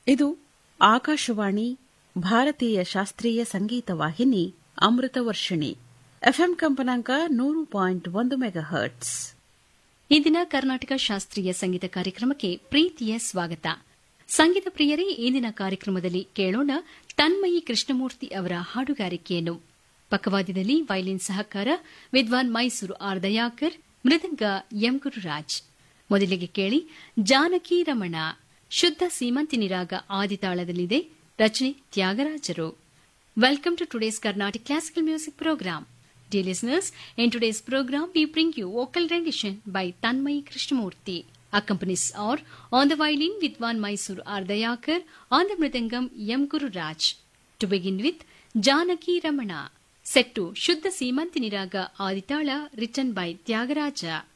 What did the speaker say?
ಇದು ಆಕಾಶವಾಣಿ ಭಾರತೀಯ ಶಾಸ್ತ್ರೀಯ ಸಂಗೀತ ವಾಹಿನಿ ಅಮೃತ ವರ್ಷಿಣಿ ಎಫ್ಎಂ ಕಂಪನಾಂಕ ನೂರು ಪಾಯಿಂಟ್ ಒಂದು ಮೆಗಾ ಹರ್ಟ್ಸ್ ಈ ದಿನ ಕರ್ನಾಟಕ ಶಾಸ್ತ್ರೀಯ ಸಂಗೀತ ಕಾರ್ಯಕ್ರಮಕ್ಕೆ ಪ್ರೀತಿಯ ಸ್ವಾಗತ ಸಂಗೀತ ಪ್ರಿಯರೇ ಇಂದಿನ ಕಾರ್ಯಕ್ರಮದಲ್ಲಿ ಕೇಳೋಣ ತನ್ಮಯಿ ಕೃಷ್ಣಮೂರ್ತಿ ಅವರ ಹಾಡುಗಾರಿಕೆಯನ್ನು ಪಕ್ಕವಾದ್ಯದಲ್ಲಿ ವೈಲಿನ್ ಸಹಕಾರ ವಿದ್ವಾನ್ ಮೈಸೂರು ಆರ್ ದಯಾಕರ್ ಮೃದಂಗ ಎಂ ಗುರುರಾಜ್ ಮೊದಲಿಗೆ ಕೇಳಿ ಜಾನಕಿ ರಮಣ ಶುದ್ಧ ಸೀಮಂತಿನಿ ರಾಗ ಆದಿತಾಳದಲ್ಲಿದೆ ರಚನೆ ತ್ಯಾಗರಾಜರು welcome to today's Carnatic classical music programme Dear listeners, in today's program we bring you vocal rendition by Tanmay Krishnamurti. Accompanies are on the violin Vidwan Mysore R. Dayakar, on the mridangam M. Guru Raj. To begin with, Janaki Ramana, set to Shuddha Simantini Raga Aditala written by Tyagaraja.